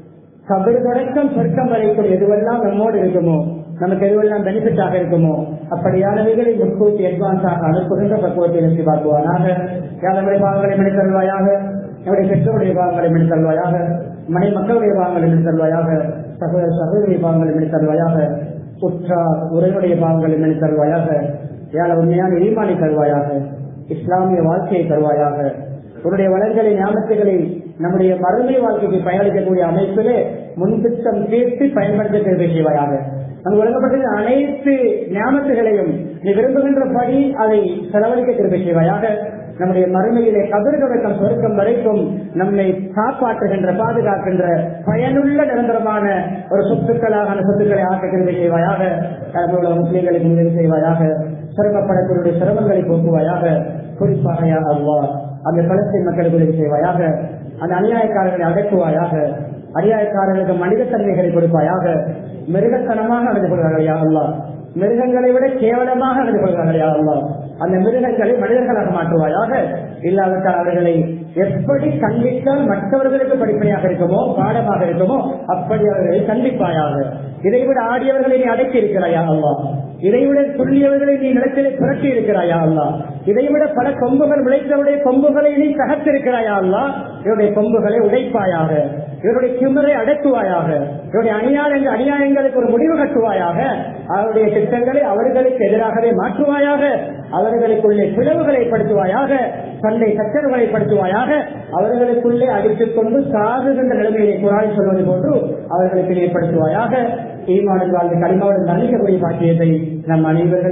கபடி தொடக்கம் சொர்க்கம் வரைக்கும் எதுவெல்லாம் நம்மோடு இருக்குமோ நமக்கு எதுவெல்லாம் பெனிஃபிட்டாக இருக்குமோ அப்படியானவைகளை முன்கூட்டி அட்வான்ஸாக அனுப்புகின்ற பக்குவத்தை நிறுத்தி பார்க்குவானாக யாருடைய பாவங்களை மணி தருவாயாக என்னுடைய பெற்றோருடைய பாவங்களை மணி தருவாயாக மனை மக்களுடைய பாவங்களை மணி தருவாயாக சகோதர சகோதரிய பாவங்களை மணி தருவாயாக உற்றார் உரையுடைய பாவங்களை மணி தருவாயாக ஏழ உண்மையான ஈமானை தருவாயாக இஸ்லாமிய வாழ்க்கையை தருவாயாக உன்னுடைய வளங்களை ஞாபகங்களை நம்முடைய மறுமை வாழ்க்கைக்கு பயனளிக்கக்கூடிய அமைப்பிலே முன்திட்டம் தீர்த்து பயன்படுத்த தேவை செய்வாயாக அங்கு வழங்கப்பட்ட அனைத்து ஞாபகங்களையும் நீ விரும்புகின்றபடி அதை செலவழிக்க திருப்பி செய்வாயாக நம்முடைய மறுமையிலே கதிர் தொடக்கம் சொருக்கம் வரைக்கும் நம்மை காப்பாற்றுகின்ற பாதுகாக்கின்ற பயனுள்ள நிரந்தரமான ஒரு சொத்துக்களாக அந்த சொத்துக்களை ஆக்க திரும்பி செய்வாயாக கடவுள முஸ்லீம்களுக்கு உதவி செய்வாயாக சிரமப்படக்கூடிய சிரமங்களை போக்குவாயாக குறிப்பாக யா அல்லாஹ் அந்த பலஸ்தீன் மக்களுக்கு உதவி செய்வாயாக அந்த அநியாயக்காரர்களை அடக்குவாயாக அநியாயக்காரர்களுக்கு மனிதத்தன்மைகளை கொடுப்பாயாக மிருகத்தனமாக நடந்து கொள்வார்கள் யா அல்லாஹ் மிருகங்களை விட கேவலமாக நடந்து கொள்வார்கள் யா அல்லாஹ் அந்த மிருகங்களை மனிதர்களாக மாற்றுவாயாக இல்லாவிட்டால் அவர்களை எப்படி கண்டித்தால் மற்றவர்களுக்கு படிப்படியாக இருக்குமோ பாடமாக இருக்குமோ அப்படி அவர்களை கண்டிப்பாயாக இதைவிட ஆடியவர்களை நீ அடக்கி இருக்கிறாயா அல்லா இதைவிட சொல்லியவர்களை நீ நிலத்திலே புரட்டி இருக்கிறாயா அல்லா இதைவிட பல கொம்புகள் விளைத்தவருடைய கொம்புகளை நீ தகர்த்திருக்கிறாயா அல்லா இவருடைய கொம்புகளை உடைப்பாயாக இவருடைய கிமரை அடக்குவாயாக இவருடைய அநியாயங்கள் அநியாயங்களுக்கு ஒரு முடிவு கட்டுவாயாக அவருடைய திட்டங்களை அவர்களுக்கு எதிராகவே மாற்றுவாயாக அவர்களுக்குள்ளே பிளவுகளை படுத்துவாயாக சண்டை சச்சரவுகளை படுத்துவாயாக அவர்களுக்குள்ளே அடித்துக் கொண்டு சாகுகின்ற நிலைமையை குரான் சொல்வது போன்று அவர்களுக்கு ஏற்படுத்துவாயாக ஈமானில் வாழ்ந்து களிமாவுடன் நன்றிக்கக்கூடிய பாக்கியத்தை நம் அனைவர்கள்